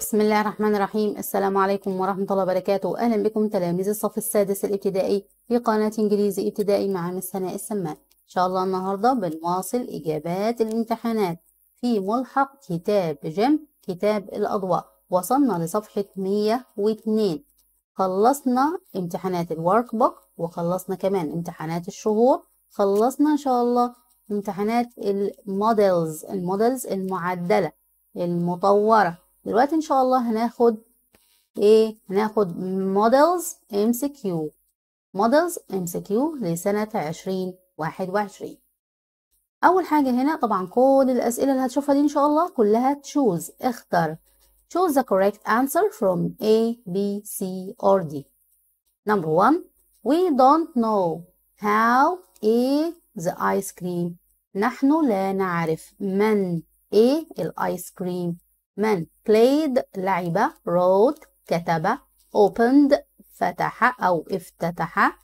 بسم الله الرحمن الرحيم السلام عليكم ورحمة الله وبركاته أهلا بكم تلاميذ الصف السادس الابتدائي في قناة إنجليزي ابتدائي مع مس هناء السمان إن شاء الله النهاردة بنواصل إجابات الامتحانات في ملحق كتاب جيم كتاب الأضواء وصلنا لصفحة 102 خلصنا امتحانات الورك بوك وخلصنا كمان امتحانات الشهور خلصنا إن شاء الله امتحانات المودلز المودلز المعدلة المطورة دلوقتي ان شاء الله هناخد ايه هناخد مودلز ام سي كيو مودلز ام سي كيو لسنة عشرين واحد وعشرين اول حاجة هنا طبعا كل الاسئلة اللي هتشوفها دي ان شاء الله كلها تشوز اختر choose the correct answer from A, B, C or D number one we don't know how is the ice cream نحن لا نعرف من ايه الايس كريم من played لعب wrote كتب opened فتح أو افتتح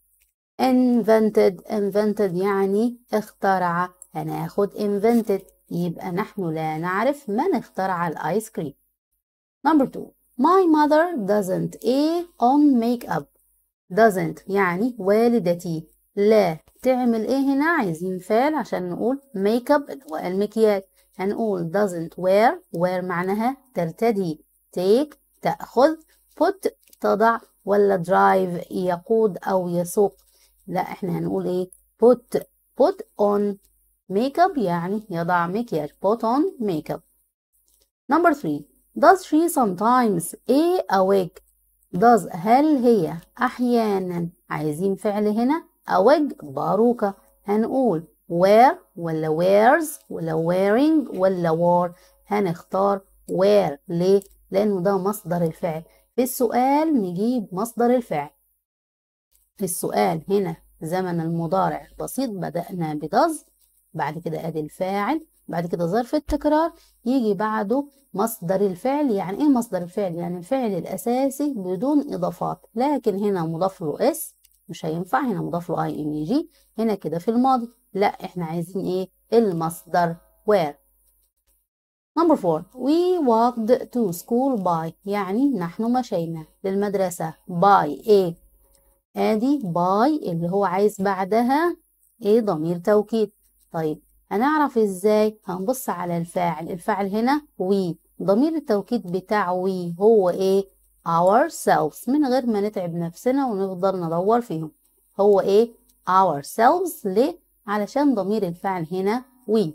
invented invented يعني اخترع هناخد invented يبقى نحن لا نعرف من اخترع الآيس كريم number two my mother doesn't a on makeup doesn't يعني والدتي لا تعمل ايه هنا عايزين فعل عشان نقول makeup اللي هو المكياج هنقول doesn't wear wear معناها ترتدي take تأخذ put تضع ولا drive يقود أو يسوق لا احنا هنقول ايه put put on makeup يعني يضع مكياج put on makeup number three does she sometimes a awake does هل هي أحيانا عايزين فعل هنا awake باروكة هنقول wear ولا wears ولا wearing ولا wore هنختار wear ليه؟ لأنه ده مصدر الفعل في السؤال نجيب مصدر الفعل في السؤال هنا زمن المضارع البسيط بدأنا بدز بعد كده أدي الفاعل بعد كده ظرف التكرار يجي بعده مصدر الفعل يعني ايه مصدر الفعل يعني الفعل الأساسي بدون إضافات لكن هنا مضاف له اس مش هينفع هنا مضاف له اي ان جي هنا كده في الماضي لا احنا عايزين ايه المصدر where number four we walked to school by يعني نحن مشينا للمدرسة by ايه ادي by اللي هو عايز بعدها ايه ضمير توكيد طيب هنعرف ازاي هنبص على الفاعل الفاعل هنا we ضمير التوكيد بتاع we هو ايه ourselves من غير ما نتعب نفسنا ونفضل ندور فيهم هو ايه ourselves ليه علشان ضمير الفعل هنا we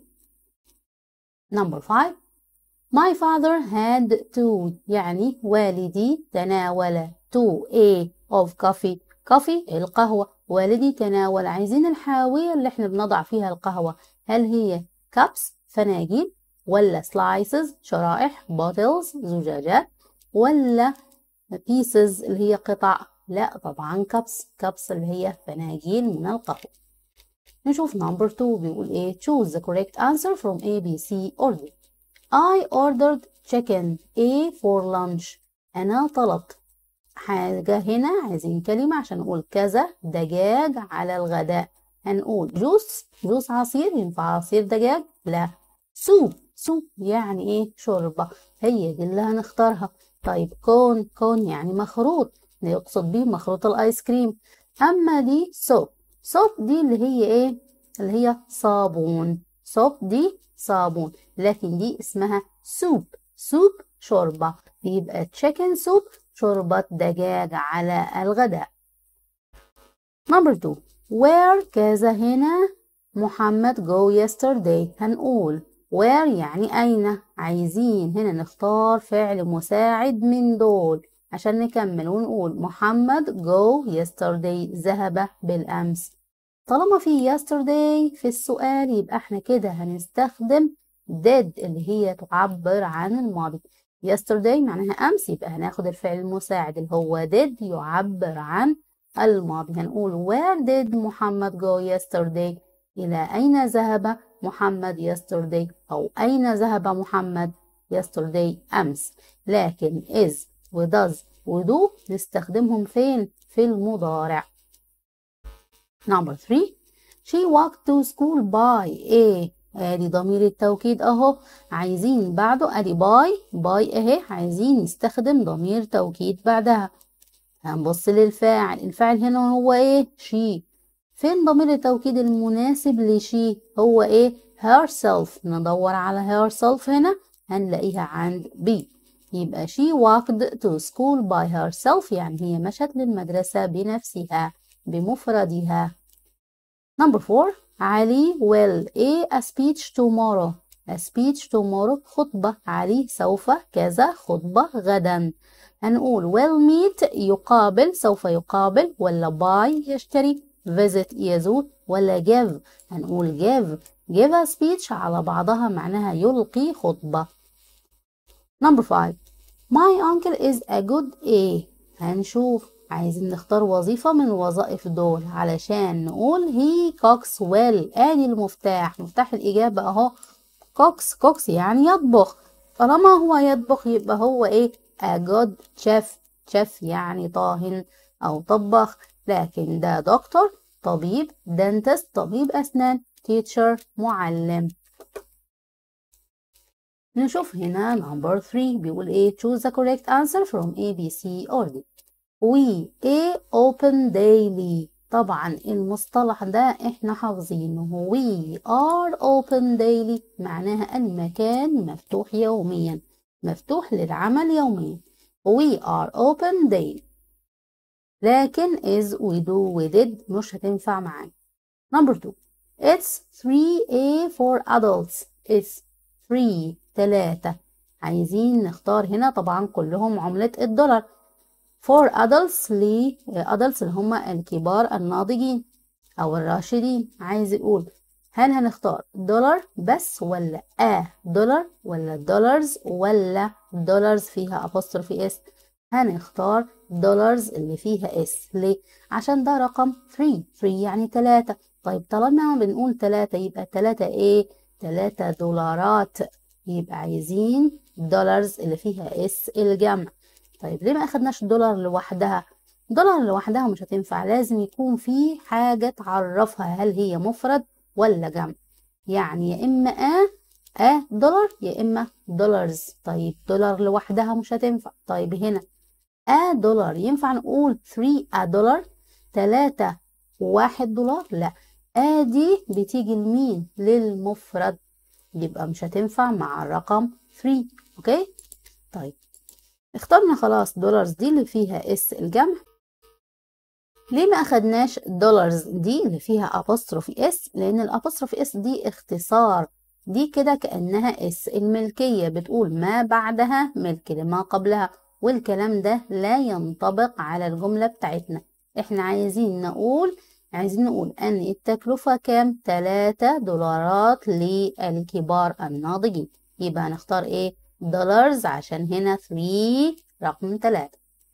number five my father had to يعني والدي تناول to a of coffee coffee القهوة والدي تناول عايزين الحاوية اللي احنا بنضع فيها القهوة هل هي cups فناجين ولا slices شرائح bottles زجاجات ولا pieces اللي هي قطع لا طبعا cups cups اللي هي فناجين من القهوة نشوف number 2 بيقول ايه choose the correct answer from A, B, C or D I ordered chicken A for lunch أنا طلبت حاجة هنا عايزين كلمة عشان نقول كذا دجاج على الغداء هنقول جوس جوس عصير ينفع عصير دجاج لا سوب سوب يعني ايه شوربة هي دي اللي هنختارها طيب كون كون يعني مخروط يقصد بيه مخروط الايس كريم اما دي سوب سوب دي اللي هي ايه اللي هي صابون سوب دي صابون لكن دي اسمها سوب سوب شوربة يبقى تشيكن سوب شوربة دجاج على الغداء نمبر 2 where كذا هنا محمد go yesterday هنقول where يعني أين عايزين هنا نختار فعل مساعد من دول عشان نكمل ونقول محمد go yesterday ذهب بالأمس طالما في yesterday في السؤال يبقى احنا كده هنستخدم did اللي هي تعبر عن الماضي yesterday معناها أمس يبقى هناخد الفعل المساعد اللي هو did يعبر عن الماضي هنقول where did محمد go yesterday إلى أين ذهب محمد yesterday أو أين ذهب محمد yesterday أمس لكن is و does و do نستخدمهم فين في المضارع number 3 she walked to school by a ادي ضمير التوكيد اهو عايزين بعده ادي باي باي اهي عايزين نستخدم ضمير توكيد بعدها هنبص للفاعل الفاعل هنا هو ايه شي فين ضمير التوكيد المناسب لشي هو ايه herself ندور على herself هنا هنلاقيها عند B يبقى she walked to school by herself يعني هي مشت للمدرسة بنفسها بمفردها number four علي will a, a speech tomorrow a speech tomorrow خطبة علي سوف كذا خطبة غدا هنقول will meet يقابل سوف يقابل ولا buy يشتري visit يزور ولا give هنقول give give a speech على بعضها معناها يلقي خطبة number five my uncle is a good A هنشوف عايزين نختار وظيفة من الوظائف دول علشان نقول he cooks well ادي المفتاح مفتاح الإجابة اهو cooks cooks يعني يطبخ طالما هو يطبخ يبقى هو ايه a good chef chef يعني طاهن أو طباخ لكن ده دكتور طبيب dentist طبيب أسنان teacher معلم نشوف هنا number 3 بيقول ايه choose the correct answer from A, B, C or D we a open daily طبعا المصطلح ده احنا حافظينه we are open daily معناها المكان مفتوح يوميا مفتوح للعمل يوميا we are open daily لكن is we do we did مش هتنفع معانا number two it's 3a for adults it's 3 تلاتة عايزين نختار هنا طبعا كلهم عملة الدولار for adults ل adults اللي هم الكبار الناضجين أو الراشدين عايز يقول هل هنختار دولار بس ولا آ دولار ولا دولارز ولا دولارز فيها apostrophe اس هنختار دولارز اللي فيها اس ليه عشان ده رقم 3 3 يعني 3 طيب طالما بنقول 3 يبقى 3 ايه 3 دولارات يبقى عايزين دولارز اللي فيها اس الجمع طيب ليه ما اخدناش دولار لوحدها دولار لوحدها مش هتنفع لازم يكون في حاجة تعرفها هل هي مفرد ولا جمع يعني يا اما ا ا دولار يا اما دولارز طيب دولار لوحدها مش هتنفع طيب هنا ا دولار ينفع نقول 3 ا دولار 3 واحد دولار لا ا دي بتيجي لمين للمفرد يبقى مش هتنفع مع الرقم 3 اوكي طيب اخترنا خلاص دولارز دي اللي فيها اس الجمع ليه ما اخدناش دولارز دي اللي فيها apostrophe اس لان الابوستروفي اس دي اختصار دي كده كأنها اس الملكية بتقول ما بعدها ملك لما قبلها والكلام ده لا ينطبق على الجملة بتاعتنا احنا عايزين نقول عايزين نقول ان التكلفة كام 3 دولارات للكبار الناضجين يبقى هنختار ايه دولارز عشان هنا 3 رقم 3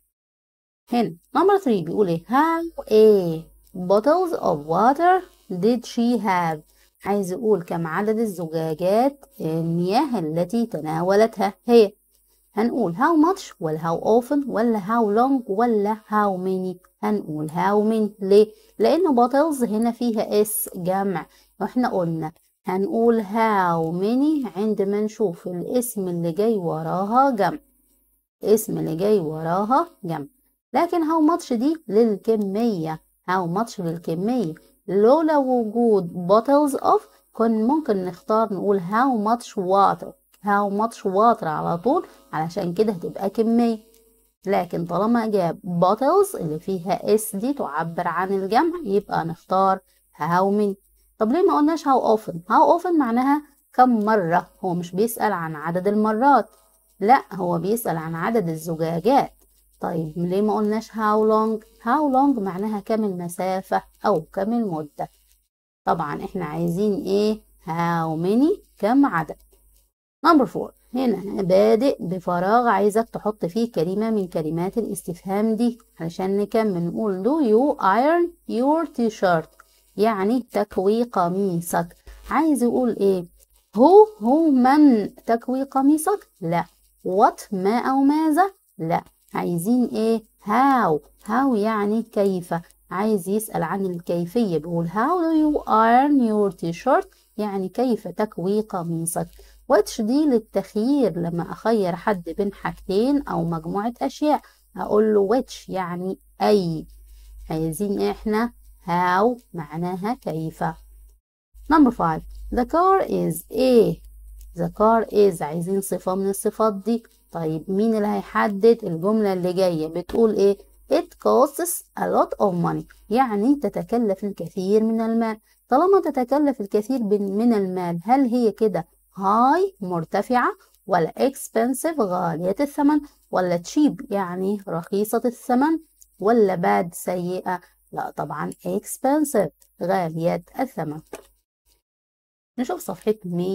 هنا نمبر 3 بيقول ايه how a bottles of water did she have عايز يقول كم عدد الزجاجات المياه التي تناولتها هي هنقول how much ولا how often ولا how long ولا how many هنقول how many ليه لان bottles هنا فيها اس جمع واحنا قلنا هنقول how many عندما نشوف الاسم اللي جاي وراها جمع الاسم اللي جاي وراها جمع لكن how much دي للكمية how much للكمية لولا وجود bottles of كن ممكن نختار نقول how much water how much water على طول علشان كده هتبقى كمية لكن طالما جاب bottles اللي فيها اس دي تعبر عن الجمع يبقى نختار how many طب ليه ما قلناش how often how often معناها كم مرة هو مش بيسأل عن عدد المرات لا هو بيسأل عن عدد الزجاجات طيب ليه ما قلناش how long how long معناها كم المسافة أو كم المدة طبعا احنا عايزين ايه how many كم عدد نمبر فور هنا بادئ بفراغ عايزك تحط فيه كلمة من كلمات الاستفهام دي علشان نكمل نقول do you iron your t-shirt يعني تكوي قميصك عايز يقول ايه هو هو من تكوي قميصك لا what ما او ماذا لا عايزين ايه how how يعني كيف عايز يسأل عن الكيفية بيقول how do you iron your t-shirt يعني كيف تكوي قميصك which دي للتخيير لما أخير حد بين حاجتين أو مجموعة أشياء أقول له which يعني أي عايزين إحنا how معناها كيف number five the car is a the car is عايزين صفة من الصفات دي طيب مين اللي هيحدد الجملة اللي جاية بتقول ايه it costs a lot of money يعني تتكلف الكثير من المال طالما تتكلف الكثير من المال هل هي كده high مرتفعة ولا expensive غالية الثمن ولا cheap يعني رخيصة الثمن ولا bad سيئة لا طبعا expensive غالية الثمن نشوف صفحة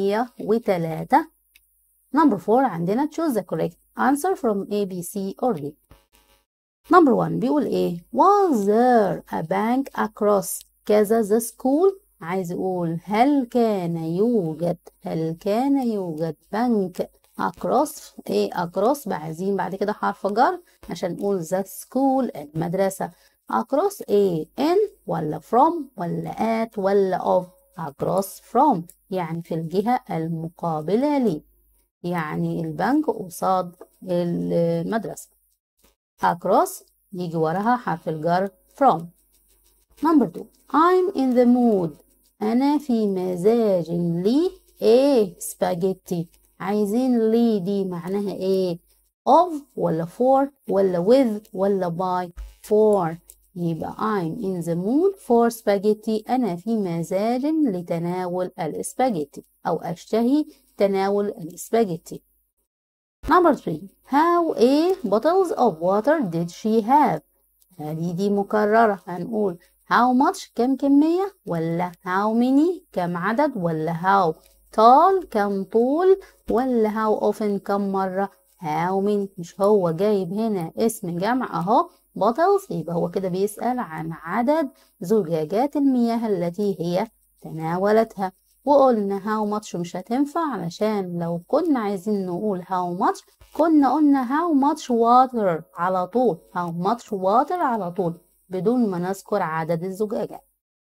103 Number 4 عندنا choose the correct answer from A, B, C or D. Number 1 بيقول ايه Was there a bank across كذا the school عايز يقول هل كان يوجد هل كان يوجد بنك across ايه across عايزين بعد كده حرف جر عشان نقول the school المدرسة across ايه in ولا from ولا at ولا of across from يعني في الجهة المقابلة لي يعني البنك قصاد المدرسة across يجي وراها حرف الجر from number two I'm in the mood أنا في مزاج لي إيه سباجيتي عايزين لي دي معناها إيه of ولا for ولا with ولا by for يبقى I'm in the mood for spaghetti أنا في مزاج لتناول الاسباجيتي أو أشتهي تناول الاسباجيتي Number 3 How a bottles of water did she have هذه دي مكررة هنقول how much كم كمية ولا how many كم عدد ولا how tall كم طول ولا how often كم مرة how many مش هو جايب هنا اسم جمع اهو bottles يبقى هو كده بيسأل عن عدد زجاجات المياه التي هي تناولتها وقلنا how much مش هتنفع علشان لو كنا عايزين نقول how much كنا قلنا how much water على طول how much water على طول بدون ما نذكر عدد الزجاجات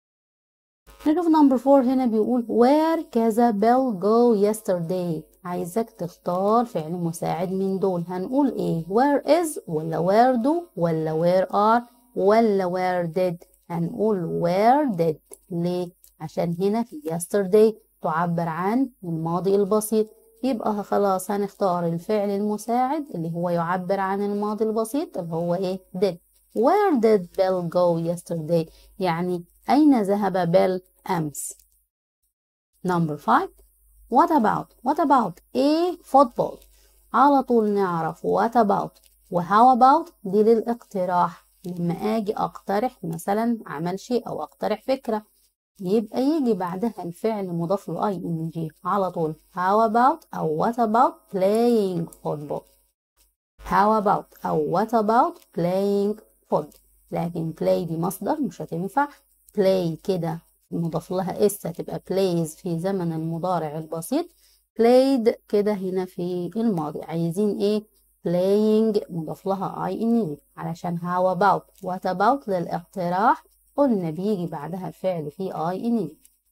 نشوف نمبر فور هنا بيقول where كذا بيل go yesterday عايزك تختار فعل مساعد من دول هنقول ايه where is ولا where do ولا where are ولا where did هنقول where did ليه عشان هنا في yesterday تعبر عن الماضي البسيط يبقى خلاص هنختار الفعل المساعد اللي هو يعبر عن الماضي البسيط اللي هو ايه did where did Bill go yesterday يعني أين ذهب بيل أمس number five what about what about a football على طول نعرف what about و how about دي للاقتراح لما أجي أقترح مثلا عمل شيء أو أقترح فكرة يبقى يجي بعدها الفعل مضاف له اي ان جي على طول how about او what about playing football how about او what about playing football لكن play دي مصدر مش هتنفع play كده مضاف لها اس هتبقى plays في زمن المضارع البسيط played كده هنا في الماضي عايزين ايه playing مضاف لها اي ان جي علشان how about what about للاقتراح قلنا بيجي بعدها فعل فيه اي ان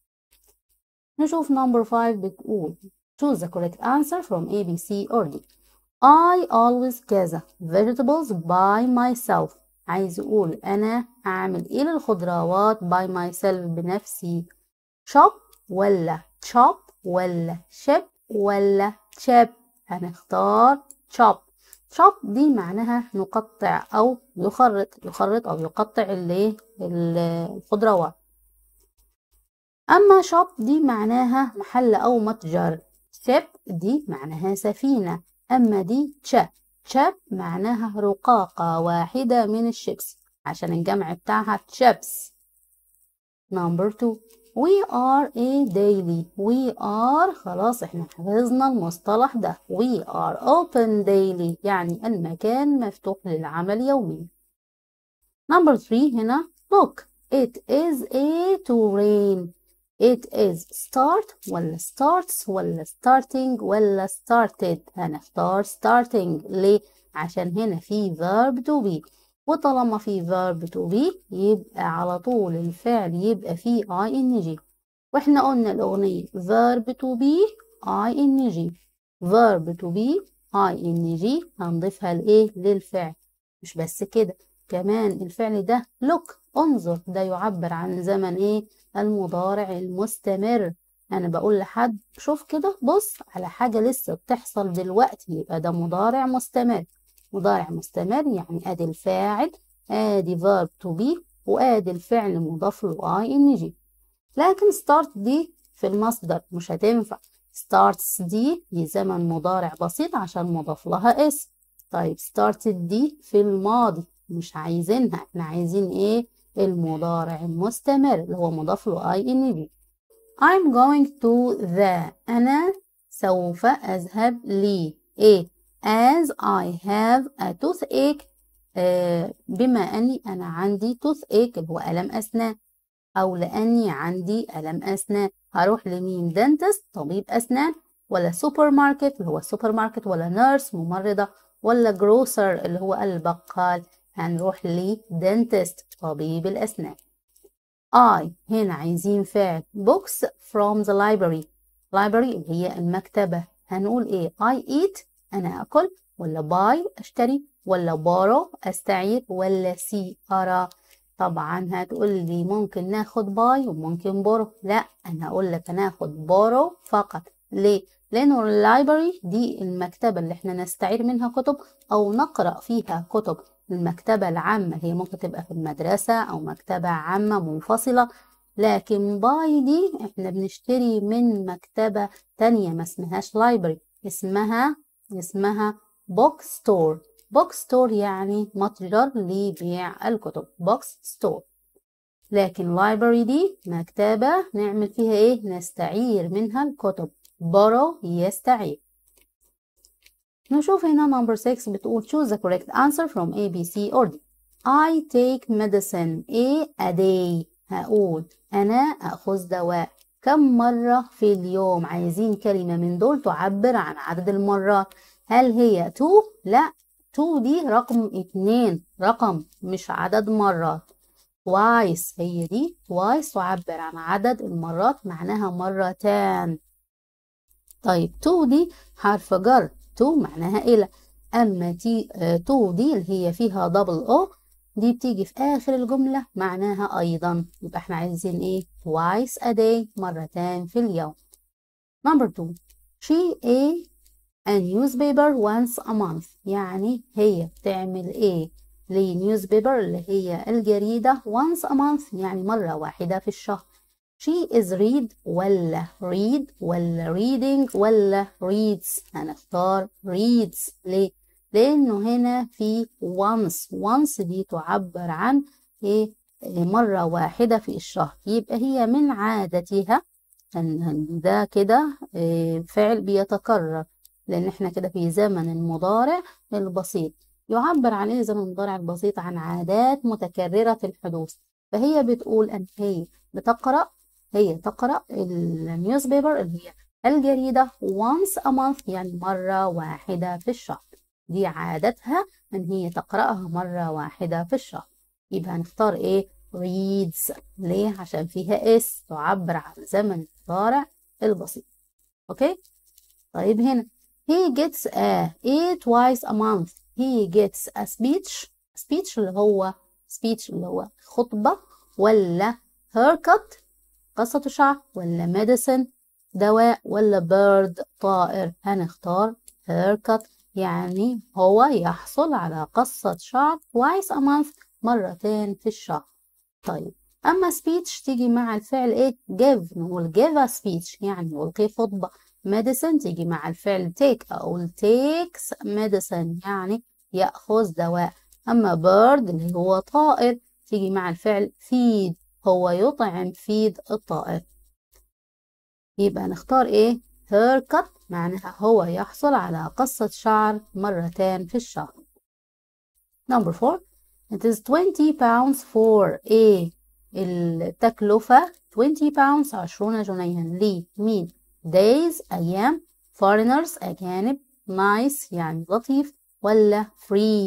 نشوف نمبر 5 بتقول choose the correct answer from A, B, C or D I always كذا vegetables by myself عايز يقول أنا أعمل إيه للخضروات by myself بنفسي shop ولا chop ولا ship ولا chip هنختار chop chop دي معناها نقطع أو يخرط يخرط أو يقطع اللي الخضروات أما shop دي معناها محل أو متجر ship دي معناها سفينة أما دي chip chip معناها رقاقة واحدة من الشيبس عشان الجمع بتاعها chips number two we are a daily we are خلاص احنا حفظنا المصطلح ده we are open daily يعني المكان مفتوح للعمل يوميا number three هنا look it is a to rain it is start ولا starts ولا starting ولا started هنختار starting ليه عشان هنا في verb to be وطالما في verb to be يبقى على طول الفعل يبقى فيه ing واحنا قلنا الأغنية verb to be ing verb to be ing هنضيفها لإيه للفعل مش بس كده كمان الفعل ده look انظر ده يعبر عن زمن إيه المضارع المستمر أنا بقول لحد شوف كده بص على حاجة لسه بتحصل دلوقتي يبقى ده مضارع مستمر مضارع مستمر يعني ادي الفاعل ادي verb to be وادي الفعل مضاف له ing لكن start دي في المصدر مش هتنفع starts دي دي زمن مضارع بسيط عشان مضاف لها اس طيب started دي في الماضي مش عايزينها احنا عايزين ايه المضارع المستمر اللي هو مضاف له ing I'm going to the أنا سوف أذهب لي إيه as I have a toothache آه بما أني أنا عندي toothache اللي هو ألم أسنان أو لأني عندي ألم أسنان هروح لمين dentist طبيب أسنان ولا سوبر ماركت اللي هو سوبر ماركت ولا نيرس ممرضة ولا جروسر اللي هو البقال هنروح لي dentist طبيب الأسنان I هنا عايزين فعل books from the library library اللي هي المكتبة هنقول ايه I eat أنا أكل ولا buy أشتري ولا borrow أستعير ولا see أرى طبعا هتقول لي ممكن ناخد buy وممكن borrow لا أنا هقول لك هناخد borrow فقط ليه؟ لأنه اللايبرري دي المكتبة اللي احنا نستعير منها كتب أو نقرأ فيها كتب المكتبة العامة هي ممكن تبقى في المدرسة أو مكتبة عامة منفصلة لكن باي دي احنا بنشتري من مكتبة تانية ما اسمهاش لايبرري اسمها اسمها بوك ستور بوك ستور يعني متجر لبيع الكتب بوك ستور لكن لايبرري دي مكتبة نعمل فيها ايه نستعير منها الكتب borrow يستعير نشوف هنا number 6 بتقول choose the correct answer from A, B, C or D I take medicine A a day هقول أنا أخذ دواء كم مرة في اليوم عايزين كلمة من دول تعبر عن عدد المرات هل هي 2 لا 2 دي رقم 2 رقم مش عدد مرات twice هي دي twice تعبر عن عدد المرات معناها مرتان طيب 2 دي حرف جر تو معناها إلى أما تي تو دي اللي هي فيها دبل أو دي بتيجي في آخر الجملة معناها أيضا يبقى احنا عايزين إيه twice a day مرتين في اليوم number two she a a newspaper once a month يعني هي بتعمل إيه لنيوزبيبر اللي هي الجريدة once a month يعني مرة واحدة في الشهر she is read ولا read ولا reading ولا reads هنختار reads ليه؟ لأنه هنا في once once دي تعبر عن إيه مرة واحدة في الشهر يبقى هي من عادتها أن ده كده فعل بيتكرر لأن احنا كده في زمن المضارع البسيط يعبر عن ايه زمن المضارع البسيط عن عادات متكررة الحدوث فهي بتقول أن هي بتقرأ هي تقرأ النيوز بيبر اللي هي الجريدة once a month يعني مرة واحدة في الشهر دي عادتها ان هي تقرأها مرة واحدة في الشهر يبقى هنختار ايه reads ليه عشان فيها اس تعبر عن زمن المضارع البسيط اوكي طيب هنا he gets a a twice a month he gets a speech speech اللي هو speech اللي هو خطبة ولا haircut قصة شعر ولا medicine دواء ولا bird طائر هنختار haircut يعني هو يحصل على قصة شعر twice a month مرتين في الشهر طيب أما speech تيجي مع الفعل إيه give نقول give a speech يعني يلقي خطبة medicine تيجي مع الفعل take أقول takes medicine يعني يأخذ دواء أما bird اللي هو طائر تيجي مع الفعل feed هو يطعم feed الطائر يبقى نختار إيه haircut معناها هو يحصل على قصة شعر مرتين في الشهر number four it is 20 pounds for a التكلفة 20 pounds عشرون جنيها لي مين days أيام foreigners أجانب nice يعني لطيف ولا free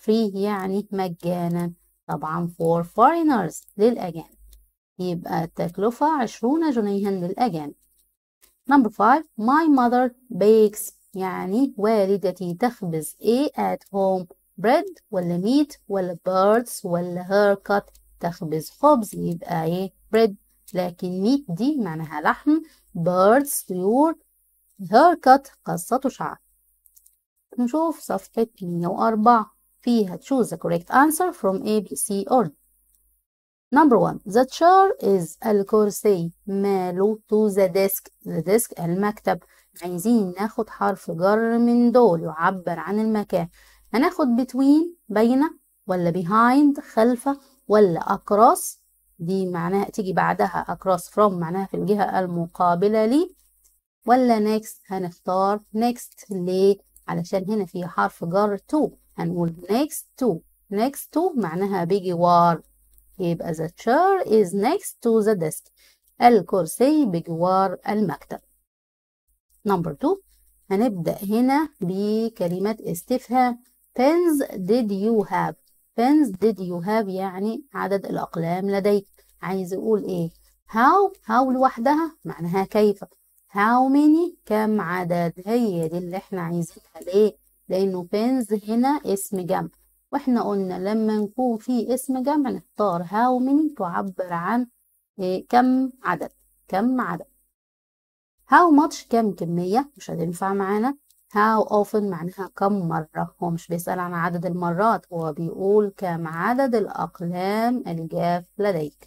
free يعني مجانا طبعا for foreigners للأجانب يبقى التكلفة عشرون جنيها للأجانب number five my mother bakes يعني والدتي تخبز ايه at home bread ولا meat ولا birds ولا haircut تخبز خبز يبقى ايه bread لكن meat دي معناها لحم birds طيور haircut قصة شعر نشوف صفحة 104 فيها choose the correct answer from A, B, C order Number one, the chair is الكرسي ماله to the desk the desk المكتب عايزين ناخد حرف جر من دول يعبر عن المكان هناخد between بين ولا behind خلفه ولا across دي معناها تيجي بعدها across from معناها في الجهة المقابلة لي ولا next هنختار next ليه علشان هنا في حرف جر to هنقول next to next to معناها بجوار يبقى the chair is next to the desk الكرسي بجوار المكتب number two هنبدأ هنا بكلمة استفهام pens did you have pens did you have يعني عدد الأقلام لديك عايز يقول ايه how how لوحدها معناها كيف how many كم عدد هي دي اللي احنا عايزينها ليه لأنه pens هنا اسم جمع واحنا قلنا لما نكون في اسم جمع نختار how many تعبر عن إيه كم عدد كم عدد how much كم كمية مش هتنفع معانا how often معناها كم مرة هو مش بيسأل عن عدد المرات هو بيقول كم عدد الأقلام الجاف لديك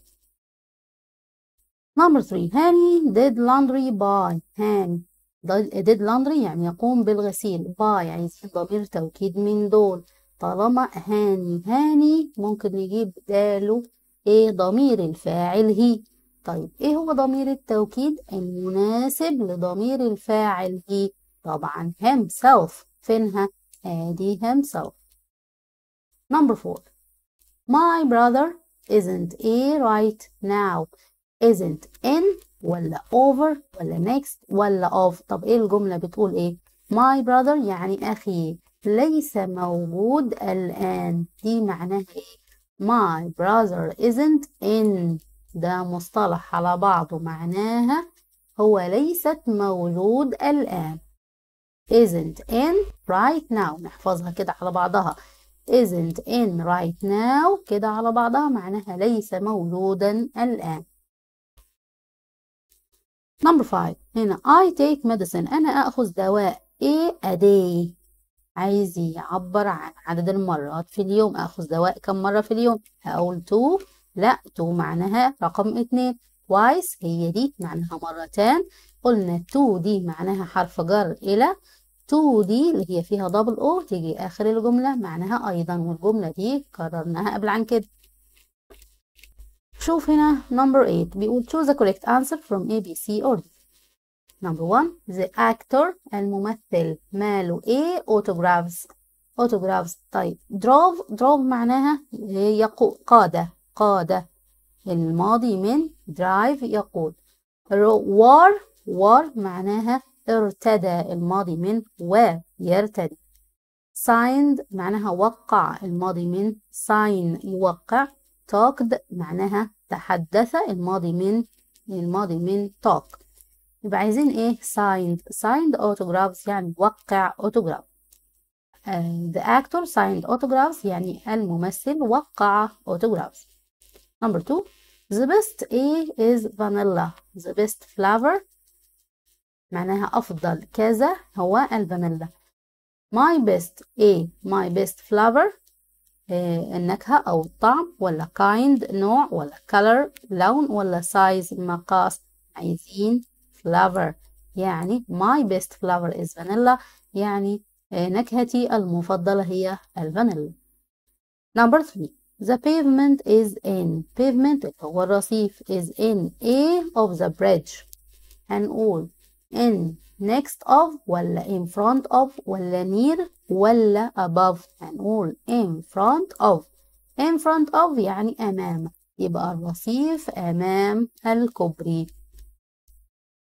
number three هاني did laundry by هاني did laundry يعني يقوم بالغسيل by عايزين ضمير توكيد من دول طالما هاني هاني ممكن نجيب بداله ايه ضمير الفاعل هي طيب ايه هو ضمير التوكيد المناسب لضمير الفاعل هي طبعا himself فينها ادي himself number four my brother isn't a right now isn't in ولا over ولا next ولا of طب ايه الجملة بتقول ايه my brother يعني اخي ليس موجود الآن دي معناها ايه my brother isn't in ده مصطلح على بعضه معناها هو ليست موجود الآن isn't in right now نحفظها كده على بعضها isn't in right now كده على بعضها معناها ليس موجودا الآن number five هنا I take medicine أنا أخذ دواء a a day عايز يعبر عن عدد المرات في اليوم أخذ دواء كم مرة في اليوم هقول two لا two معناها رقم اتنين twice هي دي معناها مرتان قلنا two دي معناها حرف جر إلى two دي اللي هي فيها دبل او تيجي آخر الجملة معناها أيضا والجملة دي كررناها قبل عن كده شوف هنا number 8 بيقول choose the correct answer from A, B, C order number 1 the actor الممثل ماله A autographs autographs طيب drove drove معناها يقود قادة قادة الماضي من drive يقود war war معناها ارتدى الماضي من و يرتدي signed معناها وقع الماضي من sign يوقع talked معناها تحدث الماضي من الماضي من talk يبقى عايزين ايه signed signed autographs يعني وقع autograph uh, the actor signed autographs يعني الممثل وقع autographs number two the best A is vanilla the best flavor معناها أفضل كذا هو الفانيلا my best A my best flavor إيه النكهة أو الطعم ولا kind نوع ولا color لون ولا size مقاس عايزين flavor يعني my best flavor is vanilla يعني إيه نكهتي المفضلة هي الفانيلا number three the pavement is in pavement هو الرصيف is in A of the bridge هنقول in next of ولا in front of ولا near ولا above هنقول in front of in front of يعني أمام يبقى الرصيف أمام الكوبري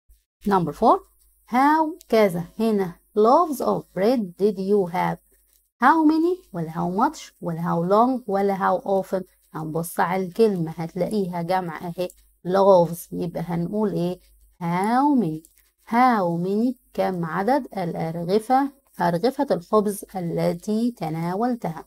number four how كذا هنا loaves of bread did you have how many ولا how much ولا how long ولا how often هنبص على الكلمة هتلاقيها جمع اهي loaves يبقى هنقول ايه how many how many كم عدد الأرغفة أرغفة الخبز التي تناولتها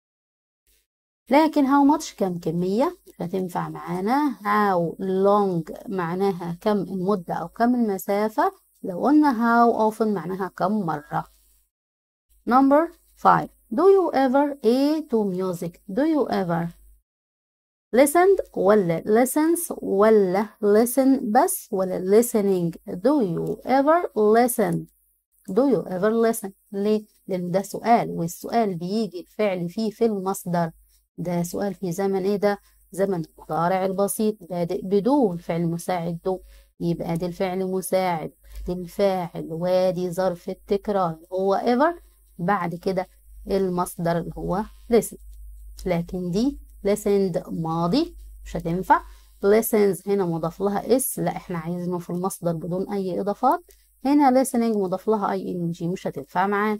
لكن how much كم كمية مش هتنفع معانا how long معناها كم المدة أو كم المسافة لو قلنا how often معناها كم مرة number 5 do you ever a to music do you ever listened ولا listens ولا listen بس ولا listening do you ever listen do you ever listen ليه؟ لأن ده سؤال والسؤال بيجي الفعل فيه في المصدر ده سؤال في زمن ايه ده؟ زمن المضارع البسيط بادئ بدون فعل مساعد دو يبقى دي الفعل مساعد دي الفاعل وادي ظرف التكرار هو ever بعد كده المصدر اللي هو listen لكن دي listened ماضي مش هتنفع listens هنا مضاف لها اس لا احنا عايزينه في المصدر بدون اي اضافات هنا listening مضاف لها اي ان جي مش هتنفع معاه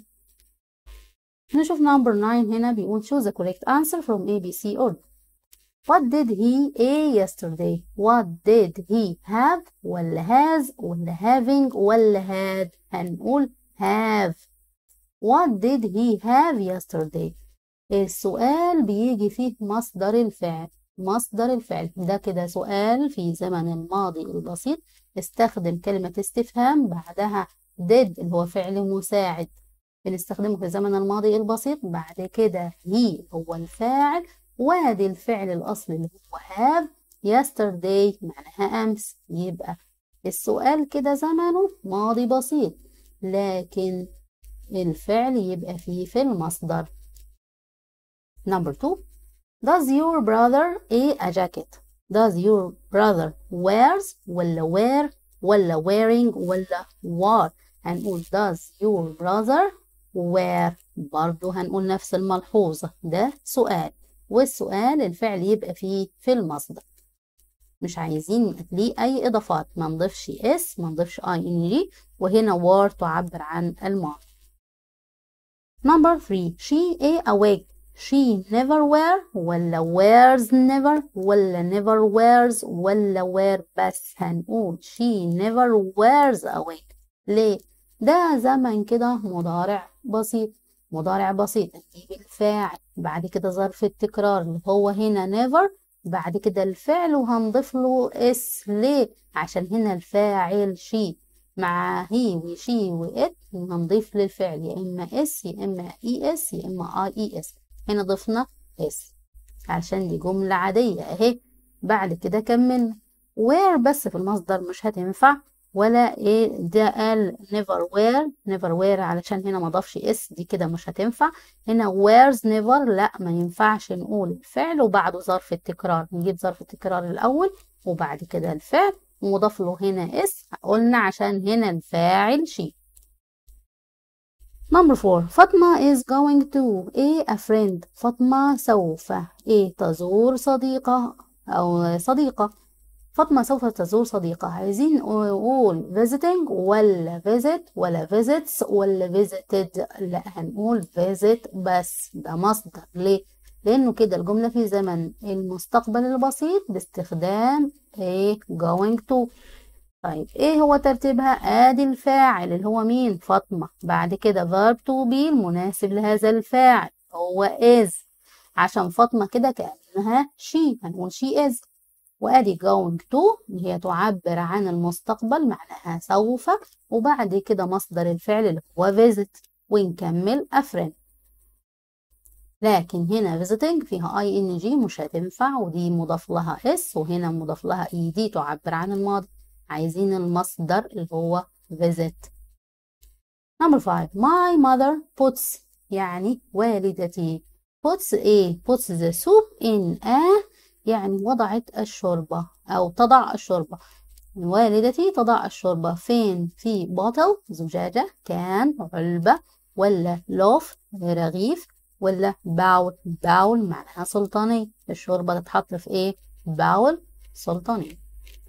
نشوف number 9 هنا بيقول choose the correct answer from A B C order What did he a yesterday? What did he have ولا has ولا having ولا had هنقول have What did he have yesterday? السؤال بيجي فيه مصدر الفعل مصدر الفعل ده كده سؤال في زمن الماضي البسيط استخدم كلمة استفهام بعدها did اللي هو فعل مساعد بنستخدمه في زمن الماضي البسيط بعد كده he هو الفاعل وادي الفعل الأصلي اللي هو have yesterday معناها أمس يبقى السؤال كده زمنه ماضي بسيط لكن الفعل يبقى فيه في المصدر Number two, does your brother a, a jacket? Does your brother wears ولا wear ولا wearing ولا wore؟ هنقول does your brother wear برضو هنقول نفس الملحوظة ده سؤال والسؤال الفعل يبقى فيه في المصدر مش عايزين ليه أي إضافات ما نضيفش اس ما نضيفش اي ان جي وهنا wore تعبر عن الماضي Number three she a awake she never wear ولا wears never ولا never wears ولا wear بس هنقول she never wears awake ليه؟ ده زمن كده مضارع بسيط مضارع بسيط نجيب الفاعل بعد كده ظرف التكرار اللي هو هنا never بعد كده الفعل وهنضيف له اس ليه؟ عشان هنا الفاعل she مع هي وشي وات هنضيف للفعل يا اما اس يا اما اي اس يا اما اي اي اس هنا ضفنا اس عشان دي جملة عادية اهي بعد كده كملنا where بس في المصدر مش هتنفع ولا ايه ده قال never where never where علشان هنا ما ضافش اس دي كده مش هتنفع هنا where's never لا ما ينفعش نقول الفعل وبعده ظرف التكرار نجيب ظرف التكرار الاول وبعد كده الفعل ومضاف له هنا اس قلنا عشان هنا الفاعل شي Number four فاطمة is going to a, a friend فاطمة سوف a تزور صديقة أو صديقة فاطمة سوف تزور صديقة عايزين نقول visiting ولا visit ولا visits ولا visited لا هنقول visit بس ده مصدر ليه؟ لأنه كده الجملة في زمن المستقبل البسيط باستخدام ايه going to طيب ايه هو ترتيبها ادي الفاعل اللي هو مين فاطمة بعد كده verb to be المناسب لهذا الفاعل هو is عشان فاطمة كده كأنها she هنقول she is وادي going to اللي هي تعبر عن المستقبل معناها سوف وبعد كده مصدر الفعل اللي هو visit ونكمل a friend لكن هنا visiting فيها اي ان جي مش هتنفع ودي مضاف لها اس وهنا مضاف لها اي دي تعبر عن الماضي عايزين المصدر اللي هو visit number five my mother puts يعني والدتي puts ايه puts the soup in a يعني وضعت الشوربة أو تضع الشوربة والدتي تضع الشوربة فين في بوتل زجاجة كان علبة ولا لوف رغيف ولا باول باول معناها سلطاني الشوربة تتحط في ايه باول سلطاني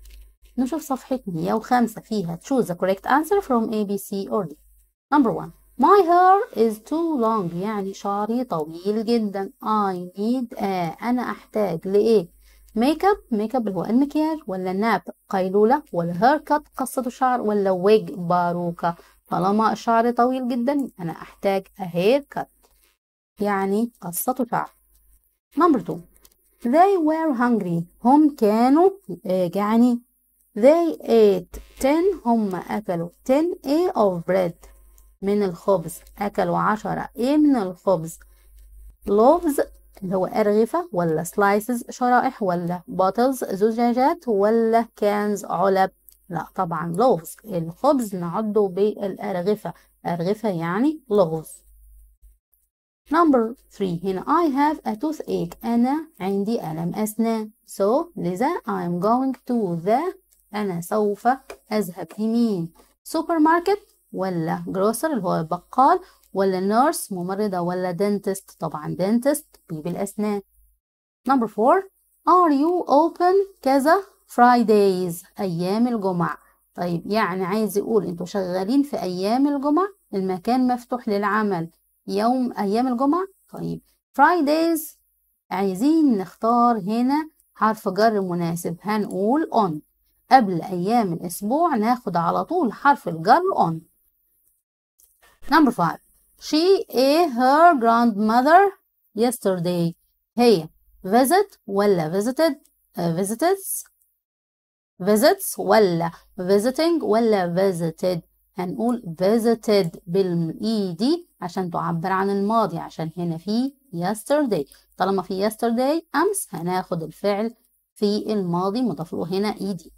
نشوف صفحة 105 فيها choose the correct answer from A, B, C or D number one My hair is too long يعني شعري طويل جدا I need a أنا أحتاج لإيه ميك اب ميك اب اللي هو المكياج ولا ناب قيلولة ولا هير كات قصة شعر ولا ويج باروكة طالما شعري طويل جدا أنا أحتاج a hair cut يعني قصة شعر number two they were hungry هم كانوا جعانين they ate 10 هم أكلوا 10 a of bread من الخبز أكلوا عشرة ايه من الخبز loaves اللي هو أرغفة ولا slices شرائح ولا bottles زجاجات ولا cans علب لا طبعا loaves الخبز نعده بالأرغفة أرغفة يعني loaves number 3 هنا I have a toothache أنا عندي ألم أسنان so لذا I'm going to the أنا سوف أذهب لمين سوبر ماركت ولا جروسر اللي هو البقال ولا نيرس ممرضة ولا دنتست طبعا دنتست طبيب الأسنان number four are you open كذا Fridays أيام الجمعة طيب يعني عايز يقول انتوا شغالين في أيام الجمعة المكان مفتوح للعمل يوم أيام الجمعة طيب Fridays عايزين نختار هنا حرف جر مناسب هنقول on قبل أيام الأسبوع ناخد على طول حرف الجر on Number five. She ate her grandmother yesterday. هي visit ولا visited uh, visits visits ولا visiting ولا visited هنقول visited بالإي دي عشان تعبر عن الماضي عشان هنا في yesterday طالما في yesterday أمس هناخد الفعل في الماضي مضاف له هنا إي دي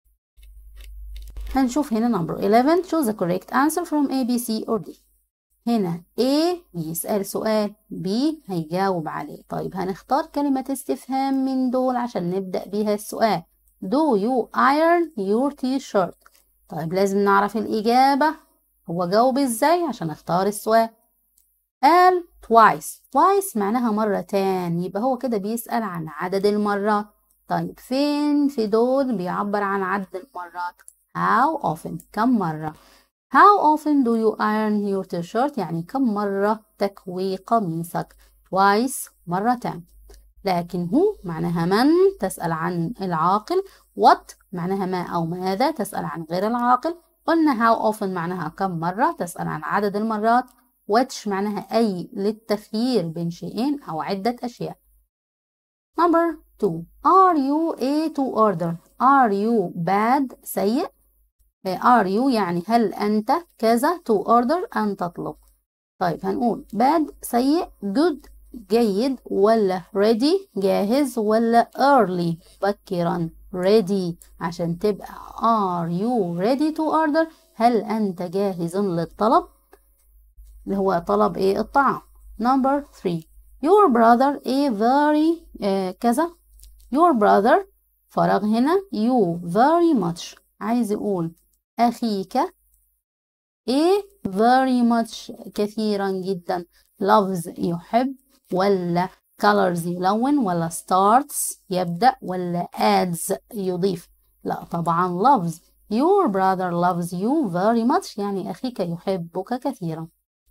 هنشوف هنا number 11 choose the correct answer from A, B, C or D هنا A بيسأل سؤال B هيجاوب عليه طيب هنختار كلمة استفهام من دول عشان نبدأ بيها السؤال Do you iron your t-shirt طيب لازم نعرف الإجابة هو جاوب إزاي عشان اختار السؤال قال twice twice معناها مرتين يبقى هو كده بيسأل عن عدد المرات طيب فين في دول بيعبر عن عدد المرات how often كم مرة How often do you iron your t-shirt يعني كم مرة تكوي قميصك twice مرتين لكن هو معناها من تسأل عن العاقل what معناها ما أو ماذا تسأل عن غير العاقل قلنا how often معناها كم مرة تسأل عن عدد المرات which معناها أي للتخيير بين شيئين أو عدة أشياء number two are you a to order are you bad سيء are you يعني هل أنت كذا to order أن تطلب طيب هنقول bad سيء good جيد ولا ready جاهز ولا early بكرا ready عشان تبقى are you ready to order هل أنت جاهز للطلب اللي هو طلب إيه الطعام number 3 your brother a very آه كذا your brother فراغ هنا you very much عايز يقول أخيك إيه very much كثيرا جدا loves يحب ولا colors يلون ولا starts يبدأ ولا adds يضيف لا طبعا loves your brother loves you very much يعني أخيك يحبك كثيرا